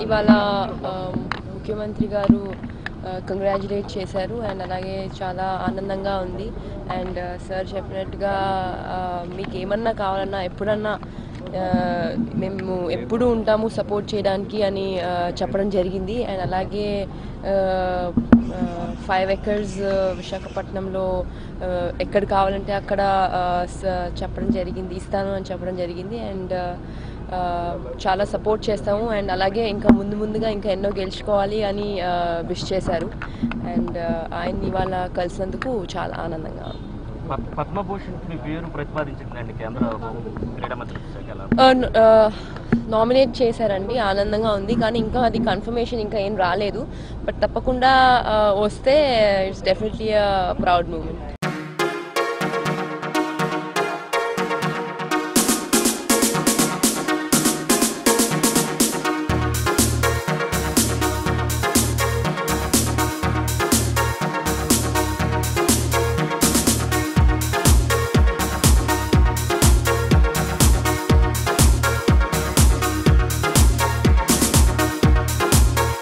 ఇవాళ ఆ, ముఖ్యమంత్రి గారు కంగ్రాచులేట్ చేశారు అండ్ అలాగే చాలా ఆనందంగా ఉంది అండ్ సార్ చెప్పినట్టుగా ఆ, మీకు ఏమన్నా కావాలన్నా ఎప్పుడన్నా ఆ, మేము ఎప్పుడు ఉంటాము సపోర్ట్ చేయడానికి అని ఆ, చెప్పడం జరిగింది అండ్ అలాగే ఫైవ్ ఎకర్స్ విశాఖపట్నంలో ఆ, ఎక్కడ కావాలంటే అక్కడ ఆ, స- చెప్పడం జరిగింది ఇస్తాను అని చెప్పడం జరిగింది అండ్ ఆ, చాలా సపోర్ట్ చేస్తాము అండ్ అలాగే ఇంకా ముందు ముందుగా ఇంకా ఎన్నో గెలుచుకోవాలి అని విష్ చేశారు అండ్ ఆయన్ని ఇవాళ కలిసినందుకు చాలా ఆనందంగా ఉంది పద్- పద్మభూషణ్ మీ పేరు ప్రతిపాదించిందండి కేంద్ర క్రీడా మంత్రిత్వ శాఖ ఎలా నామినేట్ చేశారండి ఆనందంగా ఉంది కానీ ఇంకా అది కన్ఫర్మేషన్ ఇంకా ఏం రాలేదు బట్ తప్పకుండా ఆ, వస్తే ఇట్స్ డెఫినెట్లీ ప్రౌడ్ మూమెంట్